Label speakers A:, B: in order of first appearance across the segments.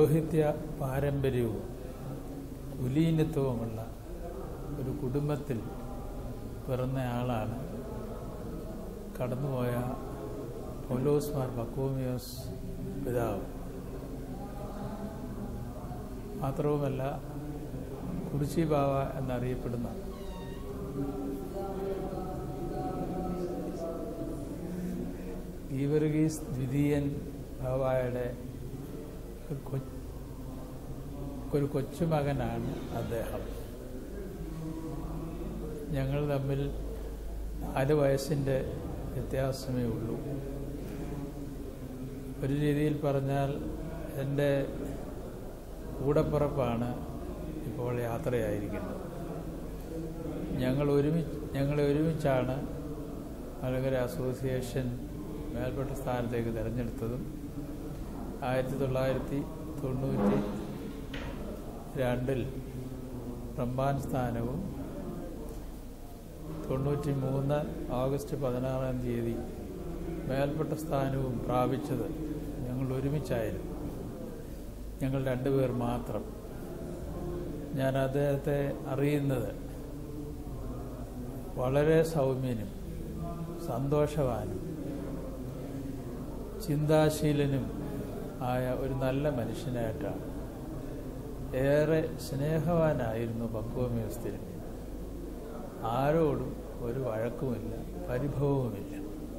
A: പൗരോഹിത്യ പാരമ്പര്യവും കുലീനത്വവുമുള്ള ഒരു കുടുംബത്തിൽ പിറന്ന ആളാണ് കടന്നുപോയ പൗലോസ് മാർ ബക്കോമിയോസ് പിതാവ് മാത്രവുമല്ല കുറിച്ചി ബാവ എന്നറിയപ്പെടുന്ന ഗീവർഗീസ് ദ്വിതീയൻ ബാവായുടെ ഒരു കൊ- ഒരു കൊച്ചുമകനാണ് അദ്ദേഹം ഞങ്ങൾ തമ്മിൽ നാല് വയസ്സിൻ്റെ വ്യത്യാസമേ ഉള്ളൂ ഒരു രീതിയിൽ പറഞ്ഞാൽ എൻ്റെ കൂടപ്പിറപ്പാണ് ഇപ്പോൾ യാത്രയായിരിക്കുന്നത് ഞങ്ങൾ ഒരുമിച്ച് ഞങ്ങളെ ഒരുമിച്ചാണ് മലകര അസോസിയേഷൻ മേൽപ്പെട്ട സ്ഥാനത്തേക്ക് തിരഞ്ഞെടുത്തതും ആയിരത്തി തൊള്ളായിരത്തി തൊണ്ണൂറ്റി രണ്ടിൽ റമ്പാൻ സ്ഥാനവും തൊണ്ണൂറ്റി മൂന്ന് ഓഗസ്റ്റ് പതിനാറാം തീയതി മേൽപ്പെട്ട സ്ഥാനവും പ്രാപിച്ചത് ഞങ്ങൾ ഒരുമിച്ചായിരുന്നു ഞങ്ങൾ രണ്ടുപേർ മാത്രം ഞാൻ അദ്ദേഹത്തെ അറിയുന്നത് വളരെ സൗമ്യനും സന്തോഷവാനും ചിന്താശീലനും ആയ ഒരു നല്ല മനുഷ്യനായിട്ടാണ് ഏറെ സ്നേഹവാനായിരുന്നു പക്വമേസ്തിരി ആരോടും ഒരു വഴക്കുമില്ല പരിഭവവുമില്ല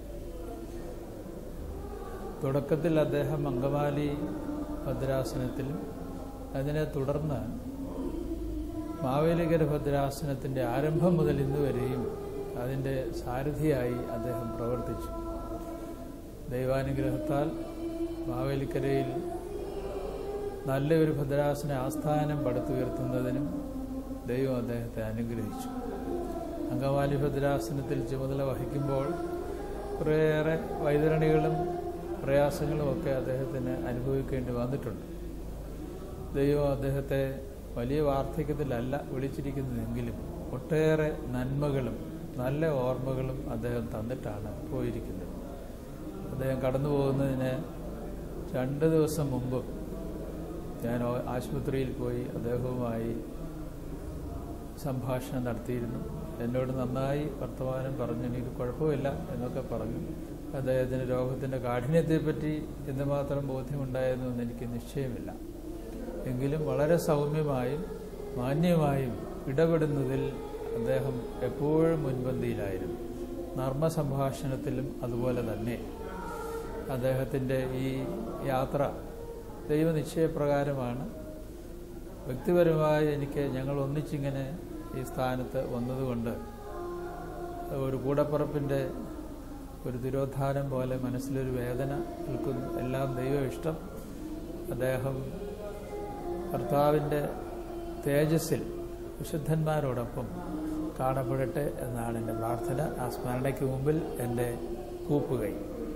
A: തുടക്കത്തിൽ അദ്ദേഹം അങ്കമാലി ഭദ്രാസനത്തിലും അതിനെ തുടർന്ന് മാവേലികര ഭദ്രാസനത്തിൻ്റെ ആരംഭം മുതൽ ഇന്ന് വരെയും അതിൻ്റെ സാരഥിയായി അദ്ദേഹം പ്രവർത്തിച്ചു ദൈവാനുഗ്രഹത്താൽ മാവേലിക്കരയിൽ നല്ലൊരു ഭദ്രാസന ആസ്ഥാനം പടുത്തുയർത്തുന്നതിനും ദൈവം അദ്ദേഹത്തെ അനുഗ്രഹിച്ചു അങ്കമാലി ഭദ്രാസനത്തിൽ ചുമതല വഹിക്കുമ്പോൾ കുറേയേറെ വൈതരണികളും പ്രയാസങ്ങളും ഒക്കെ അദ്ദേഹത്തിന് അനുഭവിക്കേണ്ടി വന്നിട്ടുണ്ട് ദൈവം അദ്ദേഹത്തെ വലിയ വാർദ്ധക്യത്തിലല്ല വിളിച്ചിരിക്കുന്നതെങ്കിലും ഒട്ടേറെ നന്മകളും നല്ല ഓർമ്മകളും അദ്ദേഹം തന്നിട്ടാണ് പോയിരിക്കുന്നത് അദ്ദേഹം കടന്നു പോകുന്നതിന് രണ്ട് ദിവസം മുമ്പ് ഞാൻ ഓ- ആശുപത്രിയിൽ പോയി അദ്ദേഹവുമായി സംഭാഷണം നടത്തിയിരുന്നു എന്നോട് നന്നായി വർത്തമാനം പറഞ്ഞു എനിക്ക് കുഴപ്പമില്ല എന്നൊക്കെ പറഞ്ഞു അദ്ദേഹത്തിന് രോഗത്തിൻ്റെ കാഠിന്യത്തെപ്പറ്റി എന്തുമാത്രം ബോധ്യമുണ്ടായിരുന്നു എന്ന് എനിക്ക് നിശ്ചയമില്ല എങ്കിലും വളരെ സൗമ്യമായും മാന്യമായും ഇടപെടുന്നതിൽ അദ്ദേഹം എപ്പോഴും മുൻപന്തിയിലായിരുന്നു നർമ്മ സംഭാഷണത്തിലും അതുപോലെ തന്നെ അദ്ദേഹത്തിൻ്റെ ഈ യാത്ര ദൈവനിശ്ചയപ്രകാരമാണ് വ്യക്തിപരമായി എനിക്ക് ഞങ്ങൾ ഒന്നിച്ചിങ്ങനെ ഈ സ്ഥാനത്ത് വന്നതുകൊണ്ട് ഒരു കൂടപ്പുറപ്പിൻ്റെ ഒരു തിരോധാനം പോലെ മനസ്സിലൊരു വേദന നിൽക്കുന്നു എല്ലാം ദൈവം ഇഷ്ടം അദ്ദേഹം കർത്താവിൻ്റെ തേജസ്സിൽ വിശുദ്ധന്മാരോടൊപ്പം കാണപ്പെടട്ടെ എന്നാണ് എൻ്റെ പ്രാർത്ഥന ആ സ്മരണയ്ക്ക് മുമ്പിൽ എൻ്റെ കൂപ്പുകൈ